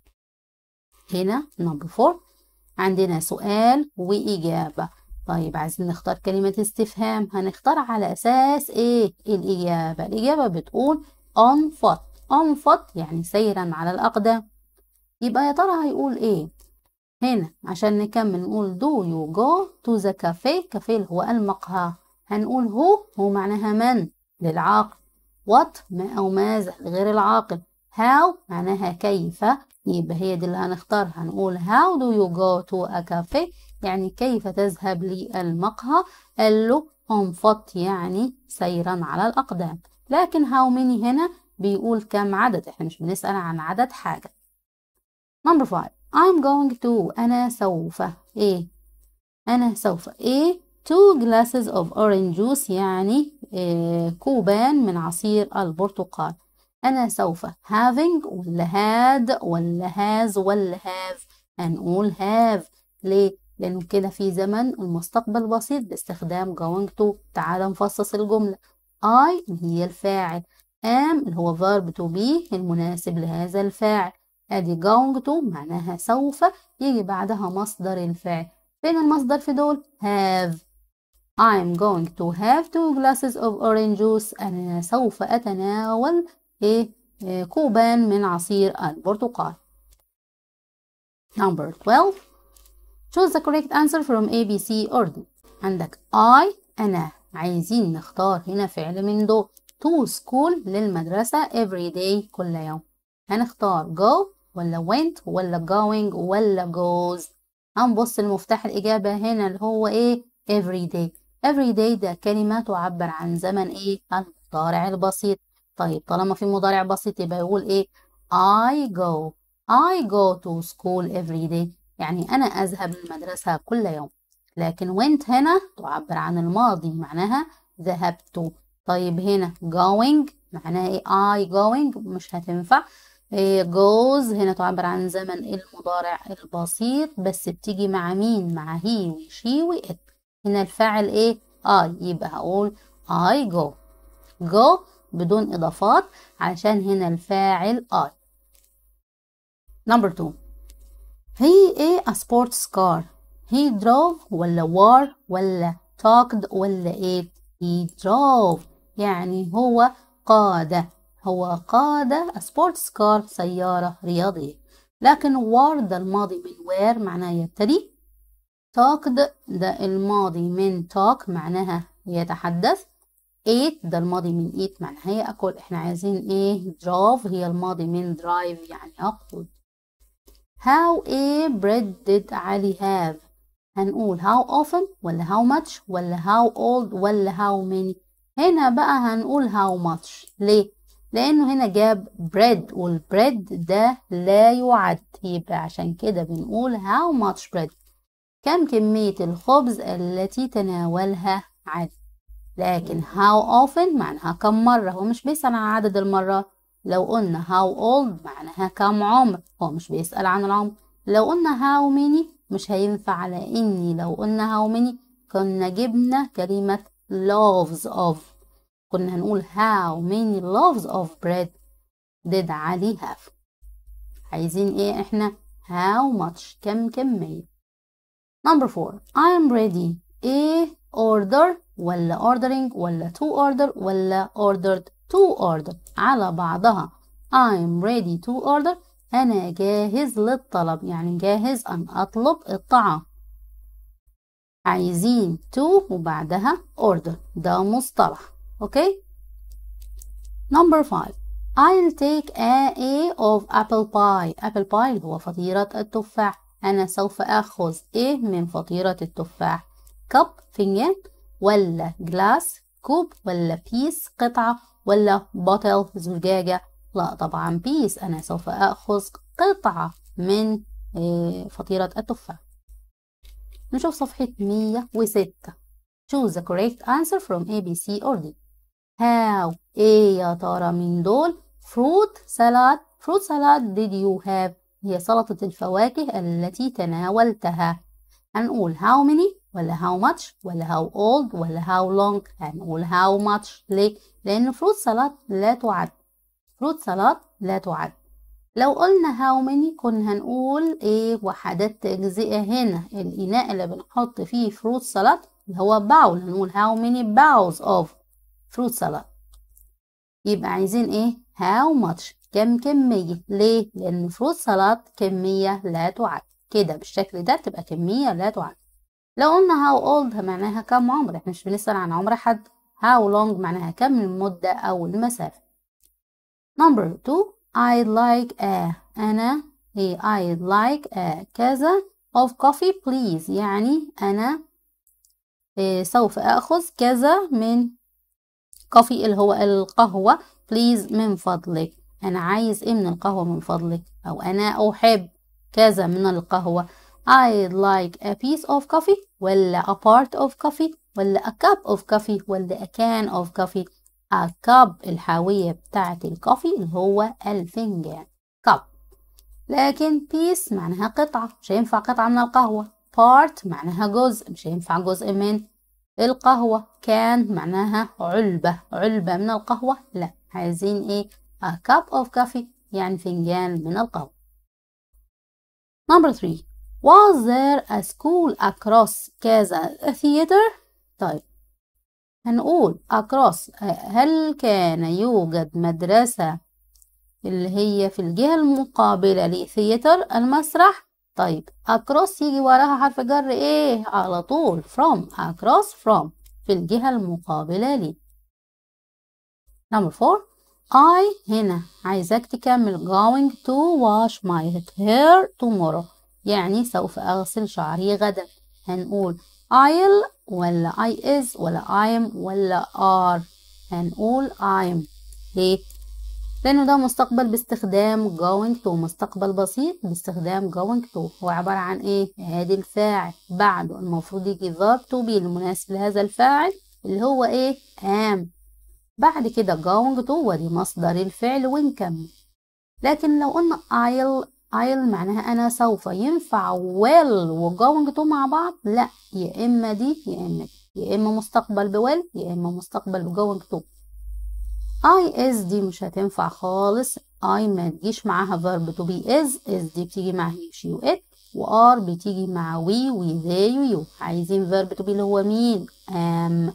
هنا number four عندنا سؤال وإجابة طيب عايزين نختار كلمة استفهام هنختار على أساس إيه الإجابة الإجابة بتقول on foot on foot يعني سيرا على الأقدام يبقى يا ترى هيقول إيه هنا عشان نكمل نقول do you go to the cafe كافيه اللي هو المقهى هنقول هو هو معناها من للعاقل what ما أو ماذا غير العاقل how معناها كيف يبقى هي دي اللي هنختارها هنقول how do you go to a cafe يعني كيف تذهب للمقهى قال له on foot يعني سيرا على الأقدام لكن how many هنا بيقول كم عدد احنا مش بنسأل عن عدد حاجة number five I'm going to أنا سوف إيه أنا سوف إيه two glasses of orange juice يعني إيه كوبان من عصير البرتقال أنا سوف having ولا had ولا has ولا have هنقول have ليه؟ لأنه كده في زمن المستقبل بسيط باستخدام going to تعال نفصص الجملة I هي الفاعل am اللي هو verb to be المناسب لهذا الفاعل ادي going to معناها سوف يجي بعدها مصدر الفعل فين المصدر في دول have I'm going to have two glasses of orange juice أنا سوف أتناول إيه إيه كوبان من عصير البرتقال Number 12 Choose the correct answer from A, B, C or D عندك I أنا عايزين نختار هنا فعل من دول to school للمدرسة every day كل يوم هنختار go ولا went ولا going ولا goes هنبص المفتاح الإجابة هنا اللي هو إيه every day every day ده كلمة تعبر عن زمن إيه المضارع البسيط طيب طالما في مضارع بسيط يبقى يقول إيه I go I go to school every day يعني أنا أذهب للمدرسة كل يوم لكن went هنا تعبر عن الماضي معناها ذهبت طيب هنا going معناها ايه I going مش هتنفع إيه goes هنا تعبر عن زمن المضارع البسيط بس بتيجي مع مين مع he و she و it هنا الفاعل ايه I يبقى هقول I go go بدون إضافات علشان هنا الفاعل I number two he ايه a sports car he drove ولا wore ولا talked ولا ايه he drove يعني هو قاد هو قاد a sports car سيارة رياضية لكن wore ده الماضي من where معناه يبتدي talked ده الماضي من talk معناها يتحدث ate ده الماضي من eat معناها يأكل احنا عايزين ايه drove هي الماضي من drive يعني يقود how a bread did علي have هنقول how often ولا how much ولا how old ولا how many هنا بقى هنقول how much ليه لانه هنا جاب bread والبريد ده لا يعد يبقى عشان كده بنقول how much bread كم كمية الخبز التي تناولها علي لكن how often معناها كم مرة هو مش بيسأل عن عدد المرات لو قلنا how old معناها كم عمر هو مش بيسأل عن العمر لو قلنا how many مش هينفع على اني لو قلنا how many كنا جبنا كلمة loaves of كنا هنقول how many loaves of bread did علي have عايزين ايه احنا how much كم كمية number four I am ready ايه order ولا ordering ولا to order ولا ordered to order على بعضها I'm ready to order أنا جاهز للطلب يعني جاهز أن أطلب الطعام عايزين to وبعدها order ده مصطلح أوكي number five I'll take a a of apple pie apple pie هو فطيرة التفاح أنا سوف أخذ إيه من فطيرة التفاح كب فنجان ولا جلاس كوب ولا بيس قطعة ولا بوتل زجاجة لا طبعا بيس أنا سوف أخذ قطعة من فطيرة التفاح نشوف صفحة 106 choose the correct answer from A, B, C or D how ايه يا ترى من دول fruit salad fruit salad did you have هي سلطة الفواكه التي تناولتها هنقول how many ولا how much ولا how old ولا how long هنقول how much ليه؟ لأن فروت سلطة لا تعد فروت سلطة لا تعد لو قلنا how many كنا هنقول ايه وحدات تجزئة هنا الإناء اللي بنحط فيه فروت سلطة اللي هو باول هنقول how many bowls of fruit salad يبقى عايزين ايه how much كم كمية ليه لأن فروت سلطة كمية لا تعد كده بالشكل ده تبقى كمية لا تعد لو قلنا how old معناها كم عمر احنا مش بنسأل عن عمر حد how long معناها كم المدة أو المسافة number two I'd like a أنا ايه I'd like a كذا of coffee please يعني أنا إيه سوف أخذ كذا من coffee اللي هو القهوة please من فضلك أنا عايز إيه من القهوة من فضلك أو أنا أحب كذا من القهوة I'd like a piece of coffee ولا a part of coffee ولا a cup of coffee ولا a can of coffee a cup الحاوية بتاعة الكوفي اللي هو الفنجان cup لكن piece معناها قطعة مش هينفع قطعة من القهوة part معناها جزء مش هينفع جزء من القهوة can معناها علبة علبة من القهوة لا عايزين ايه a cup of coffee يعني فنجان من القهوة Number three Was there a school across كذا theater طيب هنقول across هل كان يوجد مدرسة اللي هي في الجهة المقابلة لثياتر المسرح طيب across يجي وراها حرف جر ايه على طول from across from في الجهة المقابلة لي number four I هنا عايزاك تكمل going to wash my hair tomorrow يعني سوف أغسل شعري غدا هنقول I'll ولا I is ولا I'm ولا are هنقول I'm ليه؟ لأنه ده مستقبل باستخدام going to مستقبل بسيط باستخدام going to هو عبارة عن إيه؟ ادي الفاعل بعده المفروض يجي verb to be المناسب لهذا الفاعل اللي هو إيه؟ am بعد كده going to ودي مصدر الفعل ونكمل لكن لو قلنا I'll I'll معناها أنا سوف ينفع will و going to مع بعض لا يا إما دي يا إما دي يا إما مستقبل ب will يا إما مستقبل ب going to I is دي مش هتنفع خالص I ما تجيش معاها verb to be is is دي بتيجي مع he she و it و are بتيجي مع we و they و you عايزين verb to be اللي هو مين am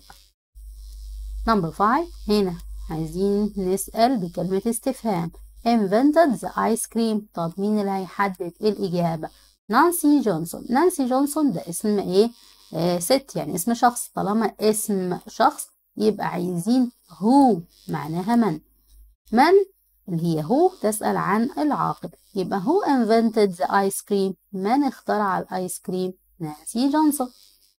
number five هنا عايزين نسأل بكلمة استفهام invented the ice cream طب مين اللي هيحدد الإجابة نانسي جونسون نانسي جونسون ده اسم ايه آه ست يعني اسم شخص طالما اسم شخص يبقى عايزين هو معناها من من اللي هي هو تسأل عن العاقل يبقى هو invented the ice cream من اخترع الايس كريم نانسي جونسون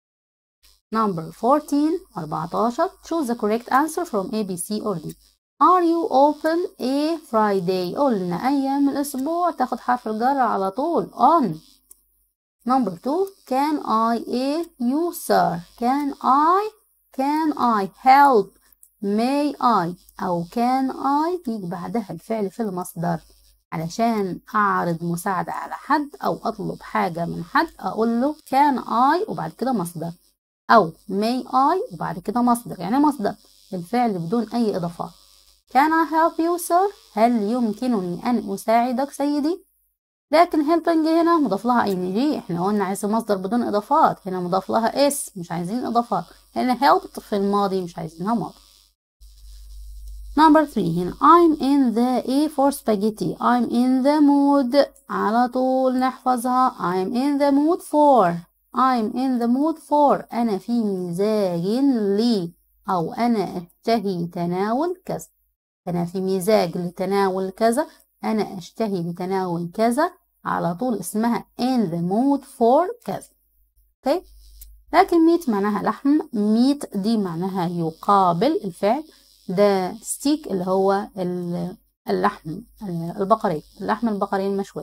number 14 14 choose the correct answer from A B C or D Are you open a Friday قلنا أيام الأسبوع تاخد حرف الجر على طول on number 2 can I a you sir can I can I help may I أو can I يجي بعدها الفعل في المصدر علشان أعرض مساعدة على حد أو أطلب حاجة من حد أقول له can I وبعد كده مصدر أو may I وبعد كده مصدر يعني مصدر الفعل بدون أي إضافات Can I help you sir؟ هل يمكنني أن أساعدك سيدي؟ لكن helping هنا مضاف لها ing احنا قلنا عايز مصدر بدون إضافات هنا مضاف لها اس مش عايزين إضافات هنا helped في الماضي مش عايزينها ماضي Number 3 هنا I'm in the A for spaghetti I'm in the mood على طول نحفظها I'm in the mood for I'm in the mood for أنا في مزاج لي أو أنا أشتهي تناول كذا أنا في مزاج لتناول كذا أنا أشتهي لتناول كذا على طول اسمها in the mood for كذا أوكي لكن ميت معناها لحم ميت دي معناها يقابل الفعل ده ستيك اللي هو اللحم البقري اللحم البقري المشوي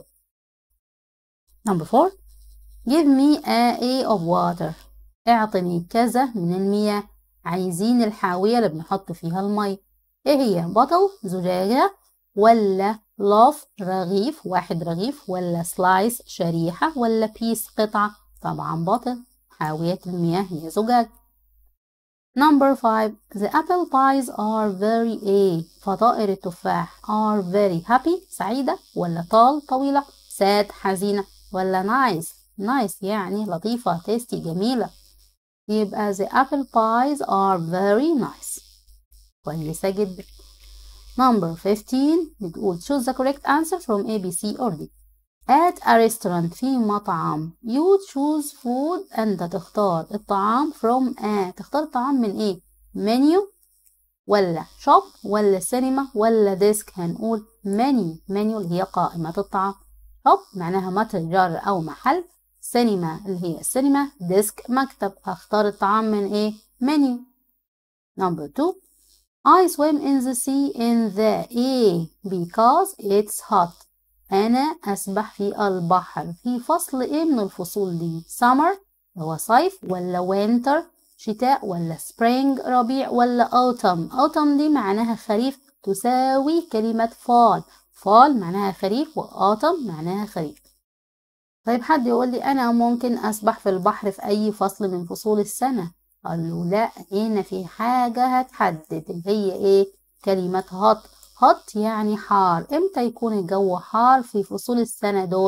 number four give me a a of water اعطني كذا من المياه عايزين الحاوية اللي بنحط فيها المي ايه هي بطل زجاجة ولا لاف رغيف واحد رغيف ولا سلايس شريحة ولا بيس قطعة طبعا بطل حاوية المياه هي زجاج Number 5 The apple pies are very A فطائر التفاح are very happy سعيدة ولا طال طويلة sad حزينة ولا nice nice يعني لطيفة tasty جميلة يبقى the apple pies are very nice كويسة جدا Number 15 بتقول choose the correct answer from A, B, C or D At a restaurant في مطعم you choose food أنت تختار الطعام from A تختار الطعام من إيه menu ولا shop ولا سينما ولا ديسك هنقول menu menu اللي هي قائمة الطعام shop معناها متجر أو محل سينما اللي هي السينما ديسك مكتب أختار الطعام من إيه menu Number 2 I swim in the sea in the A because it's hot أنا أسبح في البحر في فصل إيه من الفصول دي summer هو صيف ولا winter شتاء ولا spring ربيع ولا autumn autumn دي معناها خريف تساوي كلمة fall fall معناها خريف و autumn معناها خريف طيب حد يقول لي أنا ممكن أسبح في البحر في أي فصل من فصول السنة قال له لا هنا في حاجة هتحدد اللي هي ايه كلمة هot hot يعني حار امتى يكون الجو حار في فصول السنة دول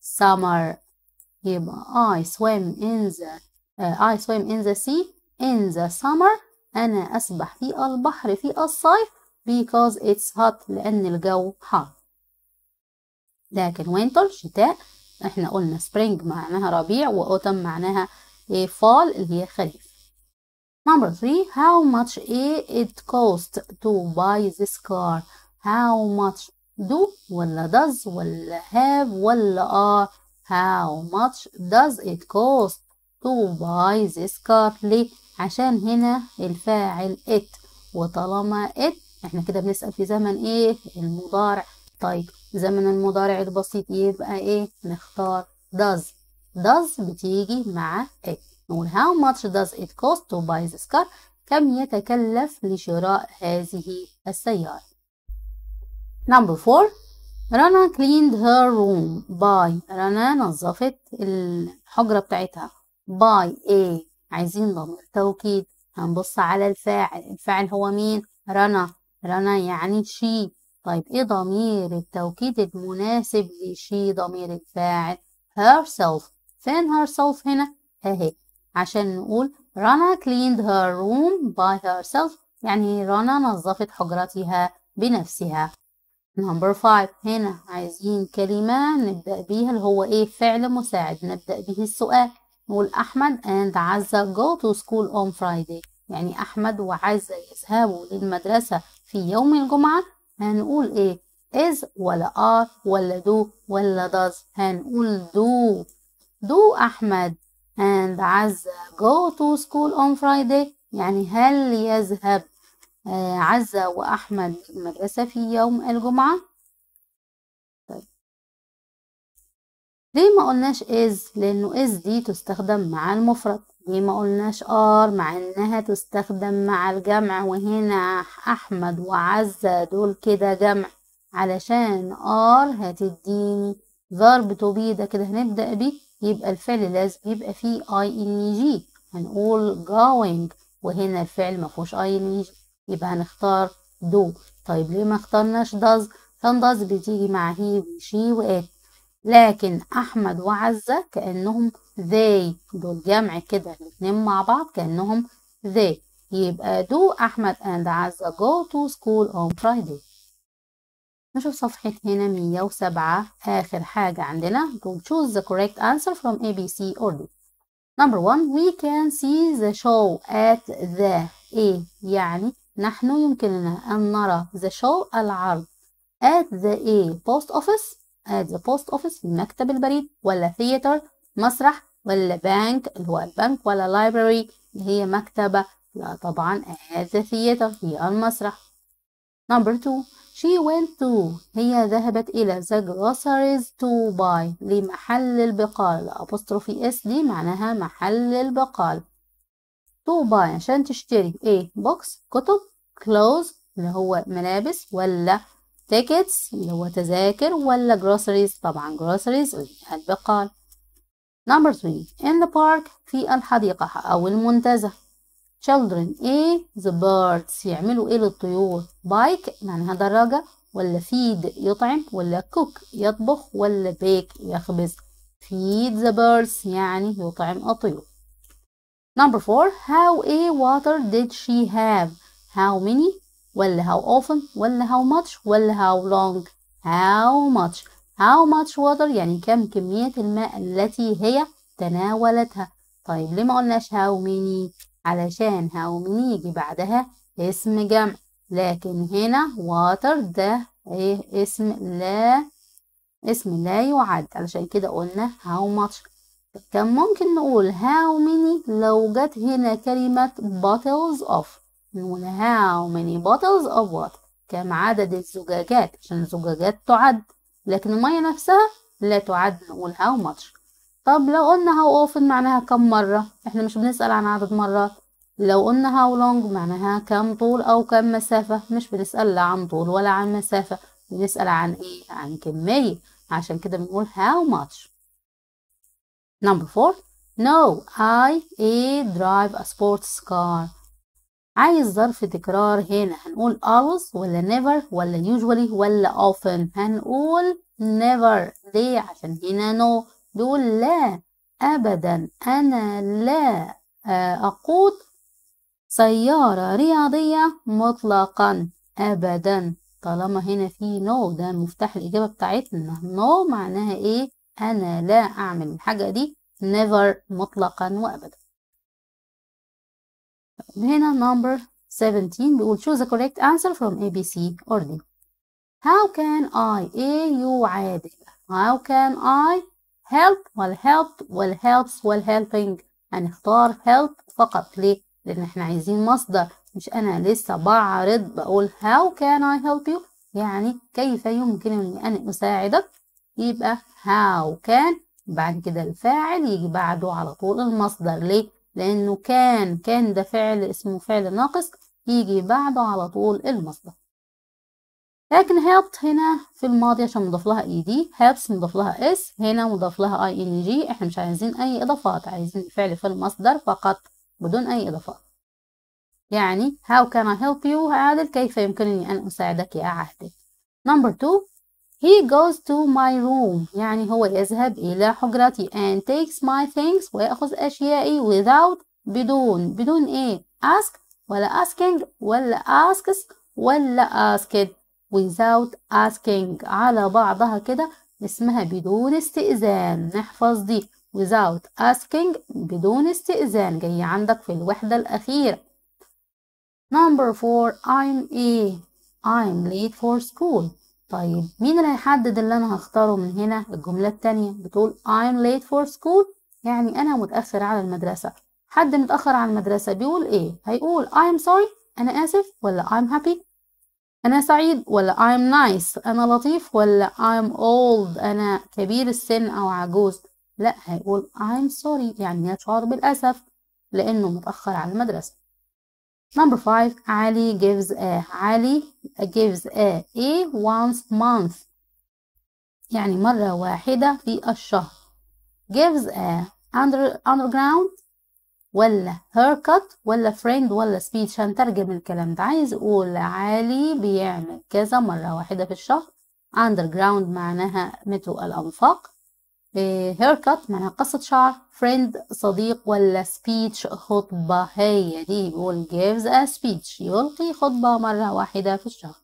summer يبقى I swim in the uh, I swim in the sea in the summer أنا أسبح في البحر في الصيف because it's hot لأن الجو حار لكن winter شتاء احنا قلنا spring معناها ربيع و autumn معناها ايه fall اللي هي خريف number three how much it cost to buy this car how much do ولا does ولا have ولا are how much does it cost to buy this car ليه عشان هنا الفاعل it وطالما it احنا كده بنسأل في زمن ايه المضارع طيب زمن المضارع البسيط يبقى ايه نختار does does بتيجي مع it نقول how much does it cost to buy this car كم يتكلف لشراء هذه السيارة number four رنا cleaned her room by رنا نظفت الحجرة بتاعتها by ايه عايزين ضمير توكيد هنبص على الفاعل الفاعل هو مين رنا رنا يعني شي طيب ايه ضمير التوكيد المناسب لشي ضمير الفاعل herself فين herself هنا اهي عشان نقول رنا cleaned her room by herself يعني رنا نظفت حجرتها بنفسها نمبر 5 هنا عايزين كلمة نبدأ بيها اللي هو ايه فعل مساعد نبدأ به السؤال نقول أحمد and عزة go to school on Friday يعني أحمد وعزة يذهبوا للمدرسة في يوم الجمعة هنقول ايه is ولا are ولا do ولا does هنقول do do أحمد and عزة go to school on Friday يعني هل يذهب آه عزة وأحمد المدرسة في يوم الجمعة طيب ليه ما قلناش is لأنه is دي تستخدم مع المفرد ليه ما قلناش are مع إنها تستخدم مع الجمع وهنا أحمد وعزة دول كده جمع علشان are هتديني verb to be ده كده هنبدأ بيه يبقى الفعل لازم يبقى فيه ing هنقول going وهنا الفعل مفهوش ing يبقى هنختار do طيب ليه ما اخترناش does كان does بتيجي مع he وشي وات لكن احمد وعزة كأنهم they دول جمع كده الاتنين مع بعض كأنهم they يبقى do احمد and عزة go to school on Friday نشوف صفحة هنا 107 آخر حاجة عندنا to choose the correct answer from A, B, C or D number one we can see the show at the A يعني نحن يمكننا أن نرى the show العرض at the A post office at the post office في مكتب البريد ولا theater مسرح ولا bank اللي هو البنك ولا library اللي هي مكتبة لا طبعا at the theater في المسرح number two she went to هي ذهبت إلى the groceries to buy لمحل البقال apostrophe s دي معناها محل البقال to buy عشان تشتري ايه بوكس كتب clothes اللي هو ملابس ولا tickets اللي هو تذاكر ولا groceries طبعا groceries البقال number three in the park في الحديقة أو المنتزه children ايه the birds يعملوا ايه للطيور bike معناها دراجة ولا feed يطعم ولا cook يطبخ ولا bake يخبز feed the birds يعني يطعم الطيور number four how a water did she have how many ولا how often ولا how much ولا how long how much how much water يعني كم كمية الماء التي هي تناولتها طيب ليه ما قلناش how many علشان how many يجي بعدها اسم جمع لكن هنا water ده ايه اسم لا اسم لا يعد علشان كده قلنا how much كان ممكن نقول how many لو جت هنا كلمة bottles of نقول how many bottles of water كم عدد الزجاجات عشان الزجاجات تعد لكن المية نفسها لا تعد نقول how much طب لو قلنا how often معناها كم مرة احنا مش بنسأل عن عدد مرات لو قلنا how long معناها كم طول أو كم مسافة مش بنسأل لا عن طول ولا عن مسافة بنسأل عن ايه عن كمية عشان كده بنقول how much number four no I a drive a sports car عايز ظرف تكرار هنا هنقول always ولا never ولا usually ولا often هنقول never ليه عشان هنا no بيقول لا أبدا أنا لا أقود سيارة رياضية مطلقا أبدا طالما هنا في no ده مفتاح الإجابة بتاعتنا no معناها إيه أنا لا أعمل الحاجة دي never مطلقا وأبدا هنا number 17 بيقول choose the correct answer from A, B, C or D how can I A يعادل how can I help ولا help ولا helps ولا helping هنختار help فقط ليه لأن احنا عايزين مصدر مش أنا لسه بعرض بقول how can I help you يعني كيف يمكنني أن أساعدك يبقى how can بعد كده الفاعل يجي بعده على طول المصدر ليه لأنه كان كان ده فعل اسمه فعل ناقص يجي بعده على طول المصدر لكن helped هنا في الماضي عشان مضاف لها اي دي helps مضاف لها اس هنا مضاف لها اي ان جي احنا مش عايزين اي اضافات عايزين الفعل في المصدر فقط بدون اي اضافات يعني how can I help you عادل كيف يمكنني ان اساعدك يا عادل number two he goes to my room يعني هو يذهب الى حجرتي and takes my things ويأخذ اشيائي without بدون بدون ايه ask ولا asking ولا asks ولا asked without asking على بعضها كده اسمها بدون استئذان نحفظ دي without asking بدون استئذان جاي عندك في الوحدة الأخيرة number four I'm a I'm late for school طيب مين اللي هيحدد اللي أنا هختاره من هنا الجملة التانية بتقول I'm late for school يعني أنا متأخر على المدرسة حد متأخر على المدرسة بيقول إيه هيقول I'm sorry أنا آسف ولا I'm happy أنا سعيد ولا I'm nice أنا لطيف ولا I'm old أنا كبير السن أو عجوز لا هيقول I'm sorry يعني يشعر بالأسف لأنه متأخر على المدرسة number five علي gives a علي gives a a once month يعني مرة واحدة في الشهر gives a under, underground ولا haircut ولا friend ولا speech هنترجم الكلام ده عايز اقول علي بيعمل كذا مرة واحدة في الشهر underground معناها مترو الأنفاق haircut معناها قصة شعر friend صديق ولا speech خطبة هي دي بيقول gives a speech يلقي خطبة مرة واحدة في الشهر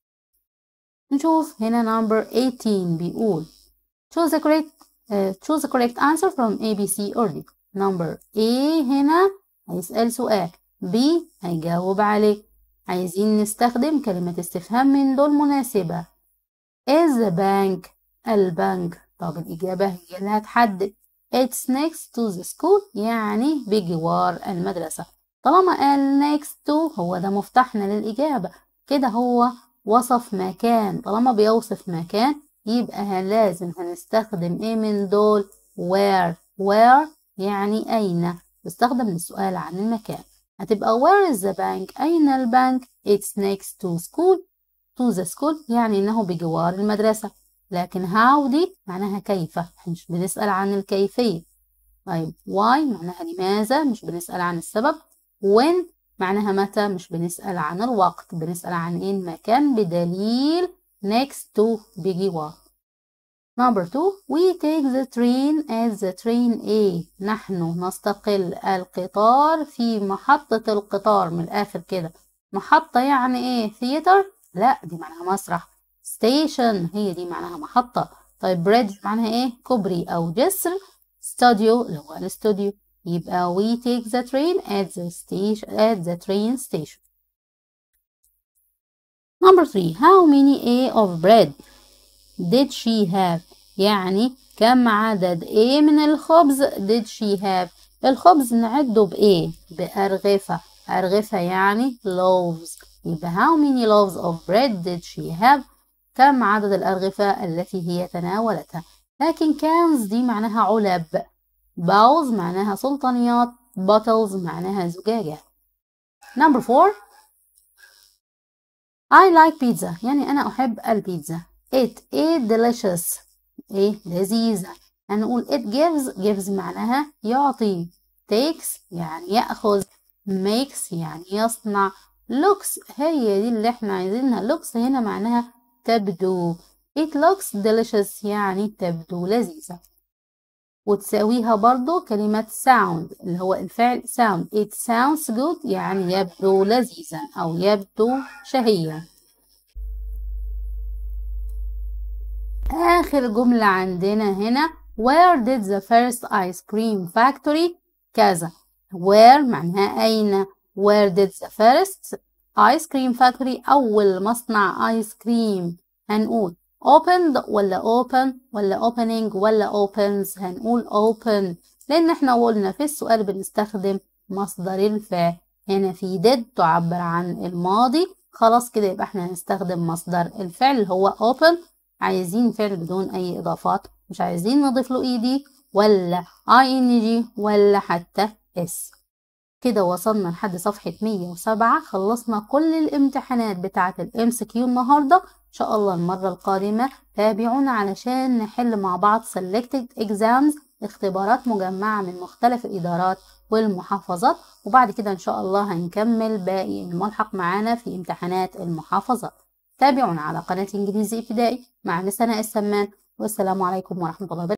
نشوف هنا number 18 بيقول choose the correct uh, choose the correct answer from A, B, C or D number A هنا هيسأل سؤال B هيجاوب عليه عايزين نستخدم كلمة استفهام من دول مناسبة is the bank البنك طب الإجابة هي اللي هتحدد it's next to the school يعني بجوار المدرسة طالما قال next to هو ده مفتاحنا للإجابة كده هو وصف مكان طالما بيوصف مكان يبقى لازم هنستخدم ايه من دول where where يعني أين بستخدم للسؤال عن المكان هتبقى where is the bank أين البنك it's next to school to the school يعني إنه بجوار المدرسة لكن how دي معناها كيف مش بنسأل عن الكيفية طيب why معناها لماذا مش بنسأل عن السبب when معناها متى مش بنسأل عن الوقت بنسأل عن ايه المكان بدليل next to بجوار Number two, we take the train at the train A. نحن نستقل القطار في محطة القطار من الآخر كده. محطة يعني إيه؟ theater؟ لا دي معناها مسرح. station هي دي معناها محطة. طيب bridge معناها إيه؟ كوبري أو جسر. studio اللي هو الاستوديو. يبقى we take the train at the station at the train station. Number three, how many A of bread did she have يعني كم عدد ايه من الخبز did she have الخبز نعده بايه بأرغفة أرغفة يعني loaves يبقى how many loaves of bread did she have كم عدد الأرغفة التي هي تناولتها لكن cans دي معناها علب bowls معناها سلطانيات bottles معناها زجاجة number four I like pizza يعني أنا أحب البيتزا it is delicious ايه لذيذة هنقول it gives gives معناها يعطي takes يعني يأخذ makes يعني يصنع looks هي دي اللي احنا عايزينها looks هنا معناها تبدو it looks delicious يعني تبدو لذيذة وتساويها برضو كلمة sound اللي هو الفعل sound it sounds good يعني يبدو لذيذا أو يبدو شهيا آخر جملة عندنا هنا where did the first ice cream factory كذا where معناها أين where did the first ice cream factory أول مصنع آيس كريم هنقول opened ولا open ولا opening ولا opens هنقول open لأن احنا قلنا في السؤال بنستخدم مصدر الفعل هنا في did تعبر عن الماضي خلاص كده يبقى احنا هنستخدم مصدر الفعل اللي هو open عايزين فعل بدون أي إضافات مش عايزين نضيف له ed ولا ing ولا حتى s كده وصلنا لحد صفحة 107 خلصنا كل الامتحانات بتاعة الام سي كيو النهاردة ان شاء الله المرة القادمة تابعونا علشان نحل مع بعض selected exams اختبارات مجمعة من مختلف الإدارات والمحافظات وبعد كده ان شاء الله هنكمل باقي الملحق معانا في امتحانات المحافظات تابعونا على قناة انجليزي ابتدائي مع سناء السمان والسلام عليكم ورحمة الله وبركاته